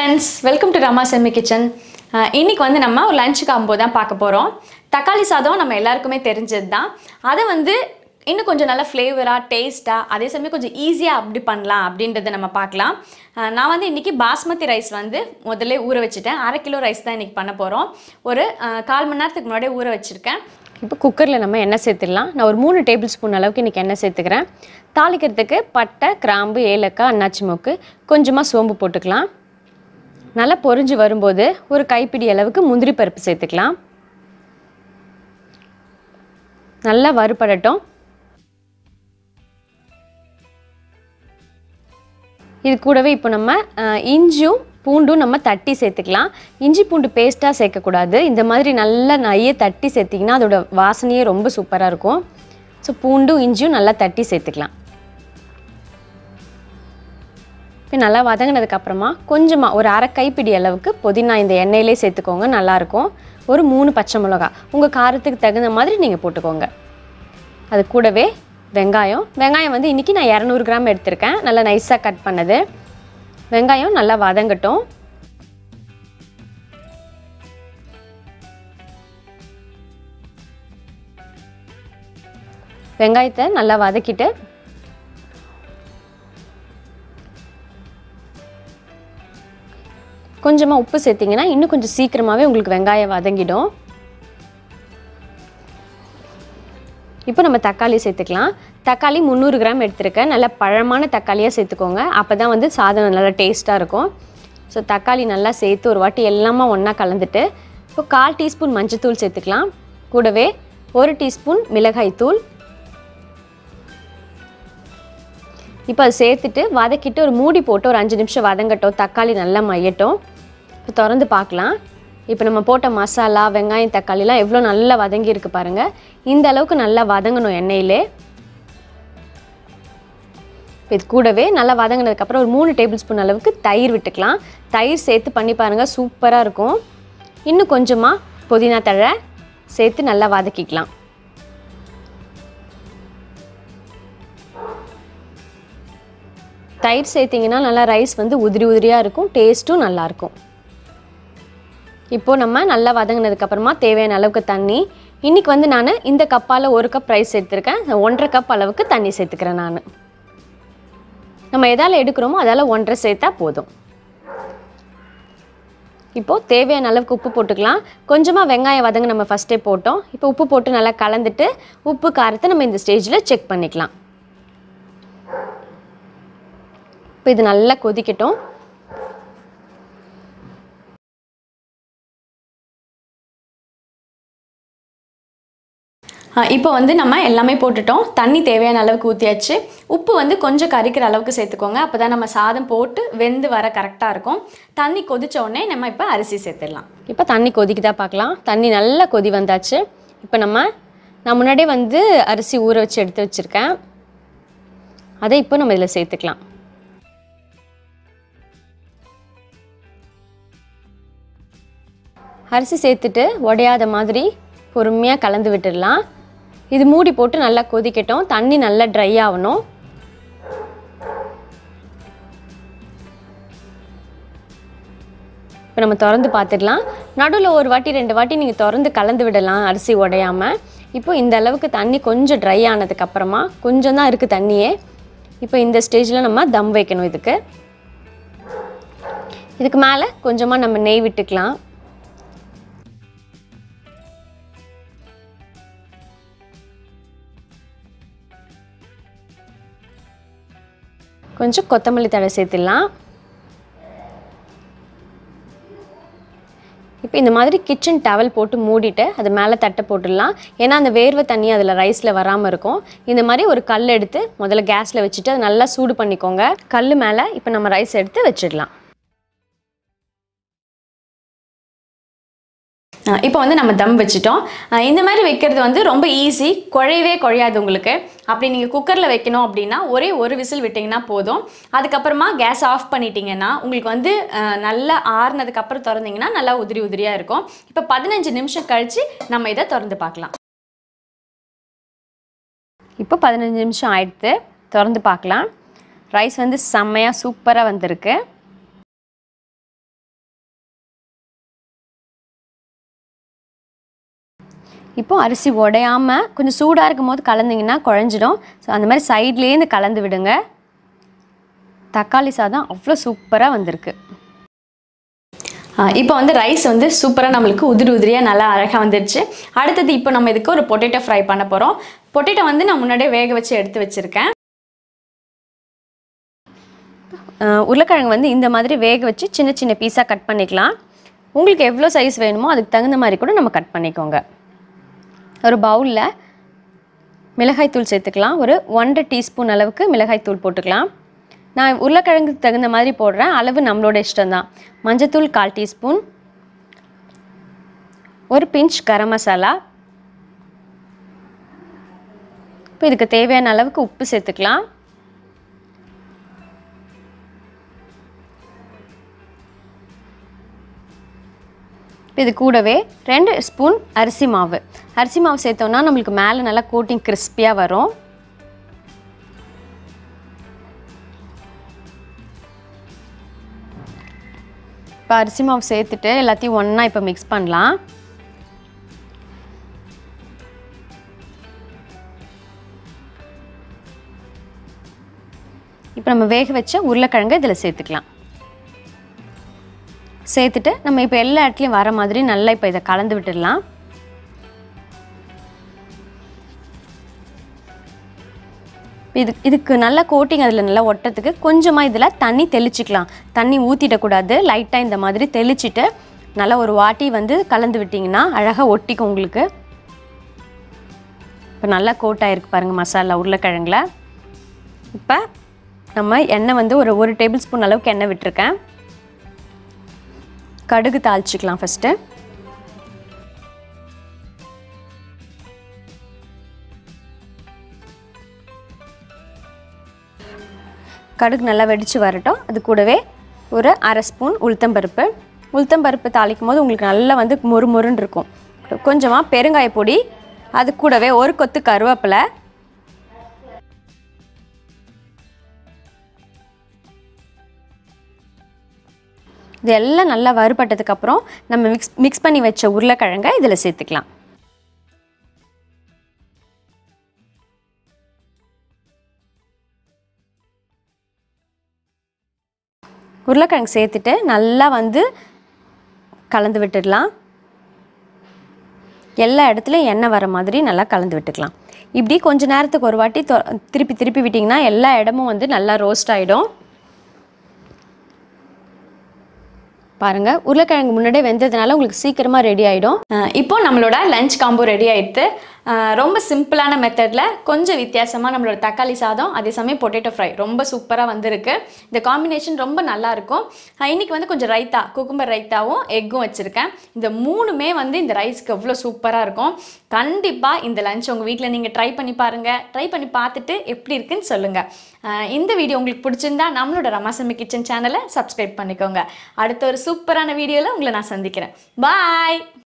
friends welcome to Rama Semmi kitchen இன்னைக்கு வந்து நம்ம ஒரு லஞ்ச் காம்போ தான் பார்க்க போகிறோம் தக்காளி சாதம் நம்ம எல்லாருக்குமே தெரிஞ்சது தான் அதை வந்து இன்னும் கொஞ்சம் நல்லா ஃப்ளேவராக டேஸ்ட்டாக அதே சமயம் கொஞ்சம் ஈஸியாக அப்படி பண்ணலாம் அப்படின்றத நம்ம பார்க்கலாம் அஹ் நான் வந்து இன்றைக்கி பாஸ்மதி ரைஸ் வந்து முதல்ல ஊற வச்சுட்டேன் அரை கிலோ ரைஸ் தான் இன்றைக்கி பண்ண போகிறோம் ஒரு அஹ், கால் மணி நேரத்துக்கு முன்னாடியே ஊற வச்சுருக்கேன் இப்போ குக்கரில் நம்ம எண்ணெய் சேர்த்துடலாம் நான் ஒரு மூணு டேபிள் ஸ்பூன் அளவுக்கு இன்றைக்கி எண்ணெய் சேர்த்துக்கிறேன் தாளிக்கிறதுக்கு பட்டை கிராம்பு ஏலக்காய் அன்னாச்சி மூக்கு கொஞ்சமாக சோம்பு போட்டுக்கலாம் நல்லா பொரிஞ்சு வரும்போது ஒரு கைப்பிடி அளவுக்கு முந்திரி பருப்பு சேர்த்துக்கலாம் நல்லா வறுபடட்டும் இது கூடவே இப்போ நம்ம அஹ், இஞ்சியும் பூண்டும் நம்ம தட்டி சேர்த்துக்கலாம் இஞ்சி பூண்டு பேஸ்ட்டாக சேர்க்கக்கூடாது இந்த மாதிரி நல்லா நையை தட்டி சேர்த்திங்கன்னா அதோட வாசனையே ரொம்ப சூப்பராக இருக்கும் ஸோ பூண்டும் இஞ்சியும் நல்லா தட்டி சேர்த்துக்கலாம் இப்போ நல்லா வதங்கினதுக்கப்புறமா கொஞ்சமாக ஒரு அரை கைப்பிடி அளவுக்கு புதினா இந்த எண்ணெயிலே சேர்த்துக்கோங்க நல்லாயிருக்கும் ஒரு மூணு பச்சை மிளகா உங்கள் காரத்துக்கு தகுந்த மாதிரி நீங்கள் போட்டுக்கோங்க அது கூடவே வெங்காயம் வெங்காயம் வந்து இன்றைக்கி நான் இரநூறு கிராம் எடுத்திருக்கேன் நல்லா நைஸாக கட் பண்ணது வெங்காயம் நல்லா வதங்கட்டும் வெங்காயத்தை நல்லா வதக்கிட்டு கொஞ்சமாக உப்பு சேர்த்திங்கன்னா இன்னும் கொஞ்சம் சீக்கிரமாகவே உங்களுக்கு வெங்காயம் வதங்கிடும் இப்போ நம்ம தக்காளி சேர்த்துக்கலாம் தக்காளி முந்நூறு கிராம் எடுத்திருக்கேன் நல்ல பழமான தக்காளியாக சேர்த்துக்கோங்க அப்போ தான் வந்து சாதம் நல்லா டேஸ்ட்டாக இருக்கும் ஸோ தக்காளி நல்லா சேர்த்து ஒரு வாட்டி எல்லாமே ஒன்றா கலந்துட்டு இப்போ கால் டீஸ்பூன் மஞ்சத்தூள் சேர்த்துக்கலாம் கூடவே ஒரு டீஸ்பூன் மிளகாய்த்தூள் இப்போ அது சேர்த்துட்டு வதக்கிட்டு ஒரு மூடி போட்டு ஒரு அஞ்சு நிமிஷம் வதங்கட்டும் தக்காளி நல்லா மையட்டும் இப்போ திறந்து பார்க்கலாம் இப்போ நம்ம போட்ட மசாலா வெங்காயம் தக்காளிலாம் எவ்வளோ நல்லா வதங்கி இருக்கு பாருங்க இந்த அளவுக்கு நல்லா வதங்கணும் எண்ணெயிலே இப்போ இது கூடவே நல்லா வதங்கினதுக்கப்புறம் ஒரு மூணு டேபிள் ஸ்பூன் அளவுக்கு தயிர் விட்டுக்கலாம் தயிர் சேர்த்து பண்ணி பாருங்கள் சூப்பராக இருக்கும் இன்னும் கொஞ்சமாக புதினா தழை சேர்த்து நல்லா வதக்கிக்கலாம் தயிர் சேர்த்திங்கன்னா நல்லா ரைஸ் வந்து உதிரி உதிரியாக இருக்கும் டேஸ்ட்டும் நல்லாயிருக்கும் இப்போது நம்ம நல்லா வதங்கினதுக்கப்புறமா தேவையான அளவுக்கு தண்ணி இன்றைக்கி வந்து நான் இந்த கப்பால் ஒரு கப் ரைஸ் எடுத்திருக்கேன் ஒன்றரை கப் அளவுக்கு தண்ணி சேர்த்துக்கிறேன் நான் நம்ம எதால் எடுக்கிறோமோ அதால் ஒன்றரை சேர்த்தா போதும் இப்போது தேவையான அளவுக்கு உப்பு போட்டுக்கலாம் கொஞ்சமாக வெங்காயம் வதங்க நம்ம ஃபஸ்ட்டே போட்டோம் இப்போ உப்பு போட்டு நல்லா கலந்துட்டு உப்பு காரத்தை நம்ம இந்த ஸ்டேஜில் செக் பண்ணிக்கலாம் இப்போ இது நல்லா கொதிக்கட்டும் அஹ் இப்போ வந்து நம்ம எல்லாமே போட்டுட்டோம் தண்ணி தேவையான அளவுக்கு ஊற்றியாச்சு உப்பு வந்து கொஞ்சம் கரிக்கிற அளவுக்கு சேர்த்துக்கோங்க அப்போ தான் நம்ம சாதம் போட்டு வெந்து வர கரெக்டாக இருக்கும் தண்ணி கொதிச்ச உடனே நம்ம இப்போ அரிசி சேர்த்துடலாம் இப்போ தண்ணி கொதிக்குதா பார்க்கலாம் தண்ணி நல்லா கொதி வந்தாச்சு இப்போ நம்ம நான் முன்னாடியே வந்து அரிசி ஊற வச்சு எடுத்து வச்சுருக்கேன் அதை இப்போ நம்ம இதில் சேர்த்துக்கலாம் அரிசி சேர்த்துட்டு உடையாத மாதிரி பொறுமையாக கலந்து விட்டுடலாம் இது மூடி போட்டு நல்லா கொதிக்கட்டும் தண்ணி நல்லா ட்ரை ஆகணும் இப்போ நம்ம திறந்து பார்த்துடலாம் நடுவில் ஒரு வாட்டி ரெண்டு வாட்டி நீங்கள் திறந்து கலந்து விடலாம் அரிசி உடையாமல் இப்போ இந்த அளவுக்கு தண்ணி கொஞ்சம் ட்ரை ஆனதுக்கப்புறமா கொஞ்சம் தான் இருக்குது தண்ணியே இப்போ இந்த ஸ்டேஜில் நம்ம தம் வைக்கணும் இதுக்கு இதுக்கு மேலே கொஞ்சமாக நம்ம நெய் விட்டுக்கலாம் கொஞ்சம் கொத்தமல்லி தழை சேர்த்துடலாம் இப்போ இந்த மாதிரி கிச்சன் டவல் போட்டு மூடிட்டு அது மேலே தட்டை போட்டுடலாம் ஏன்னா அந்த வேர்வை தண்ணி அதில் ரைஸில் வராமல் இருக்கும் இந்த மாதிரி ஒரு கல் எடுத்து முதல்ல கேஸில் வச்சுட்டு அதை நல்லா சூடு பண்ணிக்கோங்க கல் மேலே இப்போ நம்ம ரைஸ் எடுத்து வச்சிடலாம் அஹ் இப்போ வந்து நம்ம தம் வச்சுட்டோம் அஹ் இந்த மாதிரி வைக்கிறது வந்து ரொம்ப ஈஸி குழையவே குழையாது உங்களுக்கு அப்படி நீங்கள் குக்கரில் வைக்கணும் அப்படின்னா ஒரே ஒரு விசில் விட்டிங்கன்னா போதும் அதுக்கப்புறமா கேஸ் ஆஃப் பண்ணிட்டீங்கன்னா உங்களுக்கு வந்து அஹ், நல்லா ஆறுனதுக்கப்புறம் திறந்தீங்கன்னா நல்லா உதிரி உதிரியாக இருக்கும் இப்போ பதினஞ்சு நிமிஷம் கழித்து நம்ம இதை திறந்து பார்க்கலாம் இப்போ பதினஞ்சு நிமிஷம் ஆயிடுத்து திறந்து பார்க்கலாம் ரைஸ் வந்து செம்மையாக சூப்பராக வந்திருக்கு இப்போ அரிசி உடையாமல் கொஞ்சம் சூடாக இருக்கும் போது கலந்திங்கன்னா குழஞ்சிடும் ஸோ அந்த மாதிரி சைட்லேருந்து கலந்து விடுங்க தக்காளி சாதம் அவ்வளோ சூப்பராக வந்திருக்கு இப்போ வந்து ரைஸ் வந்து சூப்பராக நம்மளுக்கு உதிரி உதிரியாக நல்லா அழகாக வந்துடுச்சு அடுத்தது இப்போ நம்ம இதுக்கு ஒரு பொட்டேட்டோ ஃப்ரை பண்ண போகிறோம் பொட்டேட்டோ வந்து நான் முன்னாடியே வேக வச்சு எடுத்து வச்சுருக்கேன் அஹ் உருளைக்கிழங்கு வந்து இந்த மாதிரி வேக வச்சு சின்ன சின்ன பீஸாக கட் பண்ணிக்கலாம் உங்களுக்கு எவ்வளோ சைஸ் வேணுமோ அதுக்கு தகுந்த மாதிரி கூட நம்ம கட் பண்ணிக்கோங்க ஒரு பவுலில் மிளகாய்த்தூள் சேர்த்துக்கலாம் ஒரு ஒன்றரை டீஸ்பூன் அளவுக்கு மிளகாய்த்தூள் போட்டுக்கலாம் நான் உருளைக்கிழங்குக்கு தகுந்த மாதிரி போடுறேன் அளவு நம்மளோட இஷ்டம்தான் மஞ்சத்தூள் கால் டீஸ்பூன் ஒரு பிஞ்ச் கரம் மசாலா இப்போ இதுக்கு தேவையான அளவுக்கு உப்பு சேர்த்துக்கலாம் இப்போ இது கூடவே ரெண்டு ஸ்பூன் அரிசி மாவு அரிசி மாவு சேர்த்தோம்னா நம்மளுக்கு மேலே நல்லா கோட்டிங் கிறிஸ்பியாக வரும் இப்போ அரிசி மாவு சேர்த்துட்டு எல்லாத்தையும் ஒன்றா இப்போ மிக்ஸ் பண்ணலாம் இப்போ நம்ம வேக வச்ச உருளைக்கிழங்கு இதில் சேர்த்துக்கலாம் சேர்த்துட்டு நம்ம இப்போ எல்லா இடத்துலையும் வர மாதிரி நல்லா இப்போ இதை கலந்து விட்டுடலாம் இது இதுக்கு நல்லா கோட்டிங் அதில் நல்லா ஒட்டத்துக்கு கொஞ்சமாக இதில் தண்ணி தெளிச்சிக்கலாம் தண்ணி ஊற்றிடக்கூடாது லைட்டாக இந்த மாதிரி தெளிச்சிட்டு நல்லா ஒரு வாட்டி வந்து கலந்து விட்டிங்கன்னா அழகாக ஒட்டிக்கும் உங்களுக்கு இப்போ நல்லா கோட் ஆயிருக்கு பாருங்கள் மசாலா உருளைக்கிழங்குல இப்போ நம்ம எண்ணெய் வந்து ஒரு ஒரு டேபிள் ஸ்பூன் அளவுக்கு எண்ணெய் விட்டுருக்கேன் கடுகு தாளிச்சிக்கலாம் ஃபஸ்ட்டு கடுகு நல்லா வெடித்து வரட்டும் அது கூடவே ஒரு அரை ஸ்பூன் உளுத்தம்பருப்பு உளுத்தம்பருப்பு தாளிக்கும் போது உங்களுக்கு நல்லா வந்து மொறு மொறுன்னு இருக்கும் கொஞ்சமாக பெருங்காய பொடி அது கூடவே ஒரு கொத்து கருவேப்பிலை இது எல்லாம் நல்லா வறுபட்டதுக்கப்புறம் நம்ம மிக்ஸ் மிக்ஸ் பண்ணி வச்ச உருளைக்கிழங்கை இதில் சேர்த்துக்கலாம் உருளைக்கிழங்கு சேர்த்துட்டு நல்லா வந்து கலந்து விட்டுடலாம் எல்லா இடத்துலையும் எண்ணெய் வர மாதிரி நல்லா கலந்து விட்டுக்கலாம் இப்படி கொஞ்ச நேரத்துக்கு ஒரு வாட்டி தொ- திருப்பி திருப்பி விட்டிங்கன்னா எல்லா இடமும் வந்து நல்லா ரோஸ்ட் ஆகிடும் பாருங்க உருளைக்கிழங்கு முன்னாடியே வெந்ததுனால உங்களுக்கு சீக்கிரமாக ரெடி ஆகிடும் அஹ் இப்போ நம்மளோட லஞ்ச் காம்போ ரெடி ஆயிடுத்து அஹ் ரொம்ப சிம்பிளான மெத்தடில் கொஞ்சம் வித்தியாசமாக நம்மளோட தக்காளி சாதம் அதே சமயம் பொட்டேட்டோ ஃப்ரை ரொம்ப சூப்பராக வந்திருக்கு இந்த காம்பினேஷன் ரொம்ப நல்லா இருக்கும் அஹ் இன்னைக்கு வந்து கொஞ்சம் ரைத்தா குக்கும்பர் ரைத்தாவும் எக்கும் வச்சுருக்கேன் இந்த மூணுமே வந்து இந்த ரைஸ்க்கு எவ்வளோ சூப்பராக இருக்கும் கண்டிப்பாக இந்த லஞ்ச் உங்கள் வீட்டில் நீங்கள் ட்ரை பண்ணி பாருங்கள் ட்ரை பண்ணி பார்த்துட்டு எப்படி இருக்குன்னு சொல்லுங்கள் அஹ் இந்த வீடியோ உங்களுக்கு பிடிச்சிருந்தா நம்மளோட ரமாசமி கிச்சன் சேனலை சப்ஸ்கிரைப் பண்ணிக்கோங்க அடுத்த ஒரு சூப்பரான வீடியோவில் உங்களை நான் சந்திக்கிறேன் பாய்